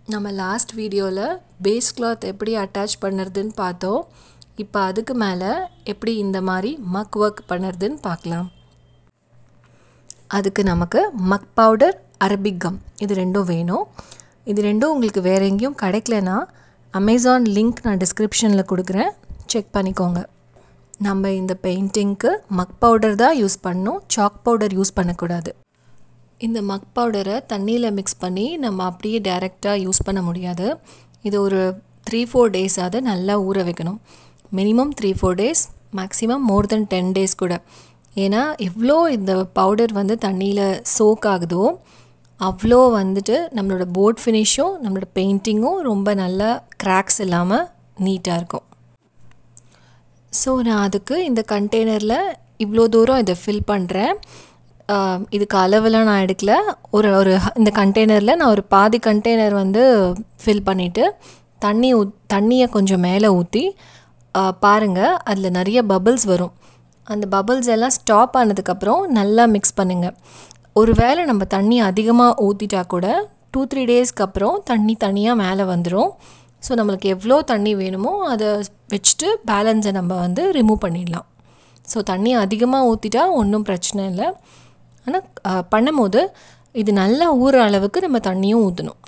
நம்ம லாஸ்ட் வீடியோவில் base cloth எப்படி அட்டாச் பண்ணுறதுன்னு பார்த்தோம் இப்போ அதுக்கு மேலே எப்படி இந்த மாதிரி மக் ஒர்க் பண்ணுறதுன்னு பார்க்கலாம் அதுக்கு நமக்கு மக் பவுடர் அரபிக் கம் இது ரெண்டும் வேணும் இது ரெண்டும் உங்களுக்கு வேறு எங்கேயும் கிடைக்கலனா அமேசான் லிங்க் நான் டிஸ்கிரிப்ஷனில் கொடுக்குறேன் செக் பண்ணிக்கோங்க நம்ம இந்த பெயிண்டிங்க்கு மக் பவுடர் தான் யூஸ் பண்ணணும் சாக் பவுடர் யூஸ் பண்ணக்கூடாது இந்த மக் பவுடரை தண்ணியில் மிக்ஸ் பண்ணி நம்ம அப்படியே டைரெக்டாக யூஸ் பண்ண முடியாது இது ஒரு த்ரீ ஃபோர் டேஸாவது நல்லா ஊற வைக்கணும் minimum three four days maximum more than ten days கூட ஏன்னா எவ்வளோ இந்த பவுடர் வந்து தண்ணியில் சோக் ஆகுதோ அவ்வளோ வந்துட்டு நம்மளோட போர்ட் ஃபினிஷும் நம்மளோட பெயிண்டிங்கும் ரொம்ப நல்லா கிராக்ஸ் இல்லாமல் நீட்டாக இருக்கும் ஸோ நான் அதுக்கு இந்த கண்டெய்னரில் இவ்வளோ தூரம் இதை ஃபில் பண்ணுறேன் இதுக்கு அளவெல்லாம் நான் எடுக்கல ஒரு ஒரு இந்த கண்டெய்னரில் நான் ஒரு பாதி கண்டெய்னர் வந்து ஃபில் பண்ணிவிட்டு தண்ணி ஊ தண்ணியை கொஞ்சம் மேலே ஊற்றி பாருங்கள் அதில் நிறைய பபிள்ஸ் வரும் அந்த பபிள்ஸ் எல்லாம் ஸ்டாப் ஆனதுக்கப்புறம் நல்லா மிக்ஸ் பண்ணுங்கள் ஒரு வேளை நம்ம தண்ணி அதிகமாக ஊற்றிட்டா கூட டூ த்ரீ டேஸ்க்கு அப்புறம் தண்ணி தனியாக மேலே வந்துடும் ஸோ நம்மளுக்கு எவ்வளோ தண்ணி வேணுமோ அதை வச்சுட்டு பேலன்ஸை நம்ம வந்து ரிமூவ் பண்ணிடலாம் ஸோ தண்ணி அதிகமாக ஊற்றிட்டா ஒன்றும் பிரச்சனை இல்லை ஆனால் பண்ணும்போது இது நல்லா ஊற அளவுக்கு நம்ம தண்ணியும் ஊற்றணும்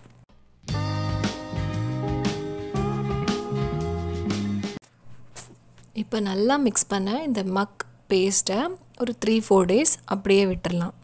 இப்போ நல்லா மிக்ஸ் பண்ண இந்த மக் பேஸ்ட்டை ஒரு த்ரீ ஃபோர் டேஸ் அப்படியே விட்டுடலாம்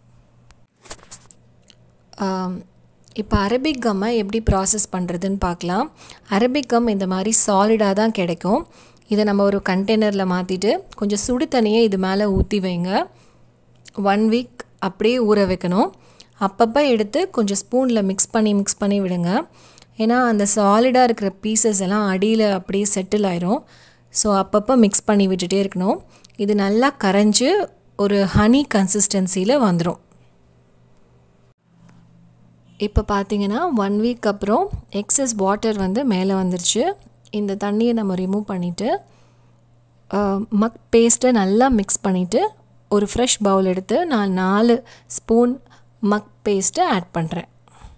இப்போ அரபிக் கம்மை எப்படி ப்ராசஸ் பண்ணுறதுன்னு பார்க்கலாம் அரபிக் கம் இந்த மாதிரி சாலிடாக தான் கிடைக்கும் இதை நம்ம ஒரு கண்டெய்னரில் மாற்றிட்டு கொஞ்சம் சுடு தண்ணியை இது மேலே ஊற்றி வைங்க ஒன் வீக் அப்படியே ஊற வைக்கணும் அப்பப்போ எடுத்து கொஞ்சம் ஸ்பூனில் மிக்ஸ் பண்ணி மிக்ஸ் பண்ணி விடுங்க ஏன்னா அந்த சாலிடாக இருக்கிற பீசஸ் எல்லாம் அடியில் அப்படியே செட்டில் ஆயிரும் ஸோ அப்பப்போ மிக்ஸ் பண்ணி விட்டுட்டே இருக்கணும் இது நல்லா கரைஞ்சி ஒரு ஹனி கன்சிஸ்டன்சியில் வந்துடும் இப்போ பார்த்தீங்கன்னா ஒன் வீக் அப்புறம் எக்ஸஸ் வாட்டர் வந்து மேலே வந்துருச்சு இந்த தண்ணியை நம்ம ரிமூவ் பண்ணிவிட்டு மக் பேஸ்ட்டை நல்லா மிக்ஸ் பண்ணிவிட்டு ஒரு ஃப்ரெஷ் பவுல் எடுத்து நான் நாலு ஸ்பூன் மக் பேஸ்ட்டை ஆட் பண்ணுறேன்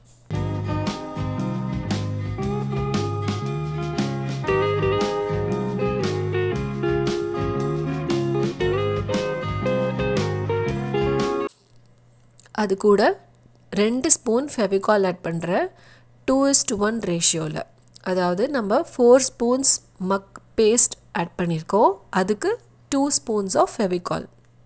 அது கூட ரெண்டு ஸ்பூன் ஃபெவிகால் ஆட் பண்ணுறேன் டூ இஸ் டு ஒன் ரேஷியோவில் அதாவது நம்ம ஃபோர் ஸ்பூன்ஸ் மக் பேஸ்ட் ஆட் பண்ணியிருக்கோம் அதுக்கு டூ ஸ்பூன்ஸ் ஆஃப் ஃபெவிகால்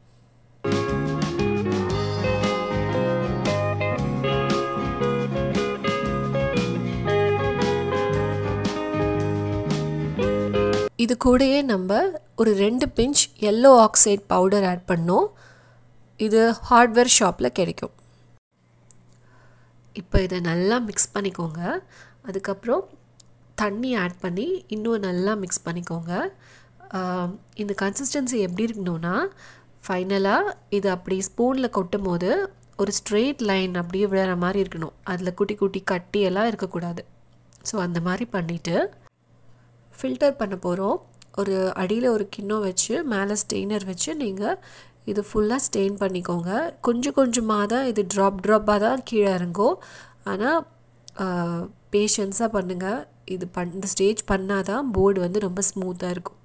இது கூடயே நம்ம ஒரு ரெண்டு pinch yellow oxide powder add பண்ணோம் இது ஹார்ட்வேர் ஷாப்பில் கிடைக்கும் இப்போ இதை நல்லா மிக்ஸ் பண்ணிக்கோங்க அதுக்கப்புறம் தண்ணி ஆட் பண்ணி இன்னும் நல்லா மிக்ஸ் பண்ணிக்கோங்க இந்த கன்சிஸ்டன்சி எப்படி இருக்கணும்னா ஃபைனலாக இது அப்படி ஸ்பூனில் கொட்டும் போது ஒரு ஸ்ட்ரெயிட் லைன் அப்படியே விழுற மாதிரி இருக்கணும் அதில் குட்டி குட்டி கட்டியெல்லாம் இருக்கக்கூடாது ஸோ அந்த மாதிரி பண்ணிவிட்டு ஃபில்டர் பண்ண போகிறோம் ஒரு அடியில் ஒரு கிண்ணம் வச்சு மேலே ஸ்டெய்னர் வச்சு நீங்கள் இது ஃபுல்லாக ஸ்டெயின் பண்ணிக்கோங்க கொஞ்சம் கொஞ்சமாக தான் இது ட்ராப் ட்ராப்பாக தான் கீழே இறங்கும் ஆனால் பேஷன்ஸாக பண்ணுங்கள் இது பண் இந்த ஸ்டேஜ் பண்ணால் தான் போர்டு வந்து ரொம்ப ஸ்மூத்தாக இருக்கும்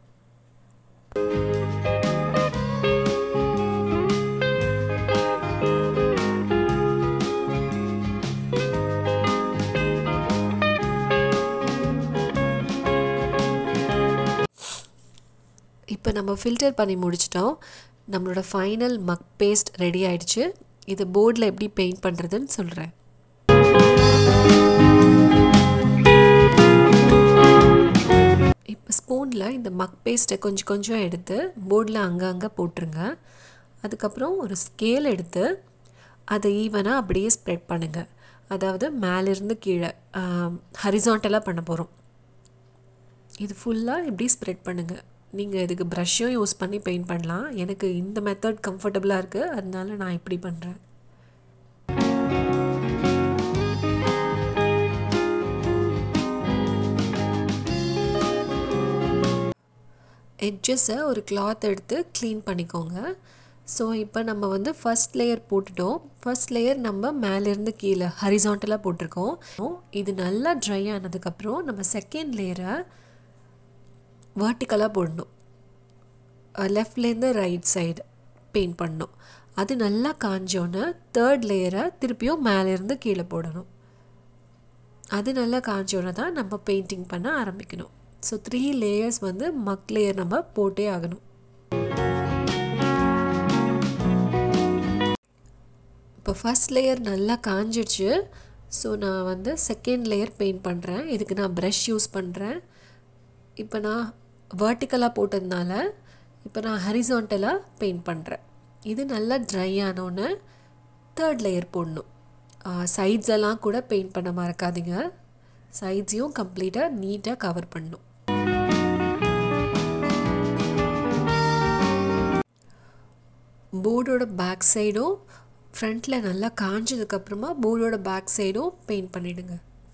இப்போ நம்ம ஃபில்டர் பண்ணி முடிச்சிட்டோம் நம்மளோட ஃபைனல் மக் பேஸ்ட் ரெடி ஆயிடுச்சு இது போர்டில் எப்படி பெயிண்ட் பண்ணுறதுன்னு சொல்கிறேன் இப்போ ஸ்பூனில் இந்த மக் பேஸ்ட்டை கொஞ்சம் கொஞ்சம் எடுத்து போர்டில் அங்கங்கே போட்டுருங்க அதுக்கப்புறம் ஒரு ஸ்கேல் எடுத்து அதை ஈவனாக அப்படியே ஸ்ப்ரெட் பண்ணுங்கள் அதாவது மேலேருந்து கீழே ஹரிசாண்டலாக பண்ண போகிறோம் இது ஃபுல்லாக இப்படி ஸ்ப்ரெட் பண்ணுங்கள் நீங்கள் இதுக்கு ப்ரஷ்ஷும் யூஸ் பண்ணி பெயிண்ட் பண்ணலாம் எனக்கு இந்த மெத்தட் கம்ஃபர்டபுளாக இருக்குது அதனால நான் இப்படி பண்ணுறேன் எட்ஜஸை ஒரு கிளாத் எடுத்து க்ளீன் பண்ணிக்கோங்க ஸோ இப்போ நம்ம வந்து ஃபர்ஸ்ட் லேயர் போட்டுட்டோம் ஃபர்ஸ்ட் லேயர் நம்ம மேலேருந்து கீழே ஹரிசாண்டலாக போட்டிருக்கோம் இது நல்லா ட்ரை ஆனதுக்கப்புறம் நம்ம செகண்ட் லேயரை வேர்ட்டிக்கலாக போடணும் லெஃப்ட்லேருந்து ரைட் சைடு பெயிண்ட் பண்ணணும் அது நல்லா காஞ்சோன்னே தேர்ட் லேயரை திருப்பியும் மேலேருந்து கீழே போடணும் அது நல்லா காஞ்சோன்னே தான் நம்ம பெயிண்டிங் பண்ண ஆரம்பிக்கணும் ஸோ த்ரீ லேயர்ஸ் வந்து மக் லேயர் நம்ம போட்டே ஆகணும் இப்போ ஃபஸ்ட் லேயர் நல்லா காஞ்சிடுச்சு ஸோ நான் வந்து செகண்ட் லேயர் பெயிண்ட் பண்ணுறேன் இதுக்கு நான் ப்ரஷ் யூஸ் பண்ணுறேன் இப்போ நான் வேர்ட்டிக்கலாக போட்டதுனால இப்போ நான் ஹரிசாண்டலாக பெயிண்ட் பண்ணுறேன் இது நல்லா ட்ரை ஆனோன்னு தேர்ட் லேயர் போடணும் சைட்ஸ் எல்லாம் கூட பெயிண்ட் பண்ண மறக்காதீங்க சைட்ஸையும் கம்ப்ளீட்டாக நீட்டாக கவர் பண்ணணும் போர்டோட பேக் சைடும் ஃப்ரண்ட்டில் நல்லா காஞ்சதுக்கப்புறமா போர்டோட பேக் சைடும் பெயிண்ட் பண்ணிவிடுங்க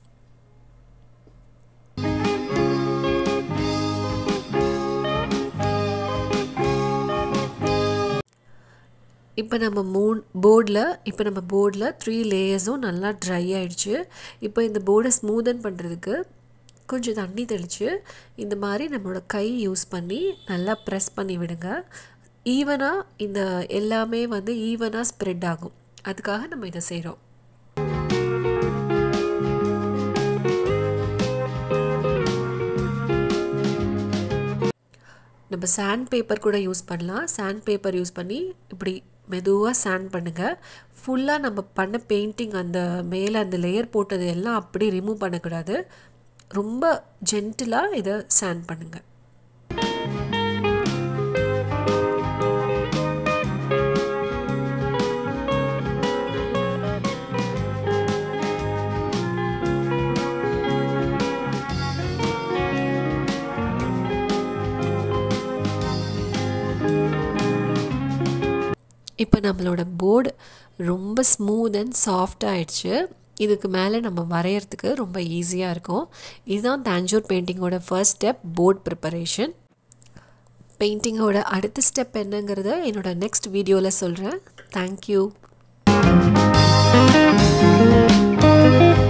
இப்போ நம்ம மூணு போர்டில் இப்போ நம்ம போர்டில் த்ரீ லேயர்ஸும் நல்லா ட்ரை ஆகிடுச்சு இப்போ இந்த போர்டை ஸ்மூதன் பண்ணுறதுக்கு கொஞ்சம் தண்ணி தெளித்து இந்த மாதிரி நம்மளோட கை யூஸ் பண்ணி நல்லா ப்ரெஸ் பண்ணி விடுங்க ஈவனாக இந்த எல்லாமே வந்து ஈவனாக ஸ்ப்ரெட் ஆகும் அதுக்காக நம்ம இதை செய்கிறோம் நம்ம சாண்ட் பேப்பர் கூட யூஸ் பண்ணலாம் சாண்ட் பேப்பர் யூஸ் பண்ணி இப்படி மெதுவாக சாண்ட் பண்ணுங்கள் ஃபுல்லாக நம்ம பண்ண பெயிண்டிங் அந்த மேலே அந்த லேயர் போட்டது எல்லாம் அப்படி ரிமூவ் பண்ணக்கூடாது ரொம்ப ஜென்டிலாக இதை சாண்ட் பண்ணுங்கள் இப்போ நம்மளோட போர்டு ரொம்ப ஸ்மூத் அண்ட் சாஃப்ட் ஆகிடுச்சு இதுக்கு மேலே நம்ம வரைகிறதுக்கு ரொம்ப ஈஸியாக இருக்கும் இதுதான் தாஞ்சூர் பெயிண்டிங்கோட ஃபர்ஸ்ட் ஸ்டெப் போர்ட் ப்ரிப்பரேஷன் பெயிண்டிங்கோட அடுத்த ஸ்டெப் என்னங்கிறத என்னோடய நெக்ஸ்ட் வீடியோவில் சொல்கிறேன் தேங்க்யூ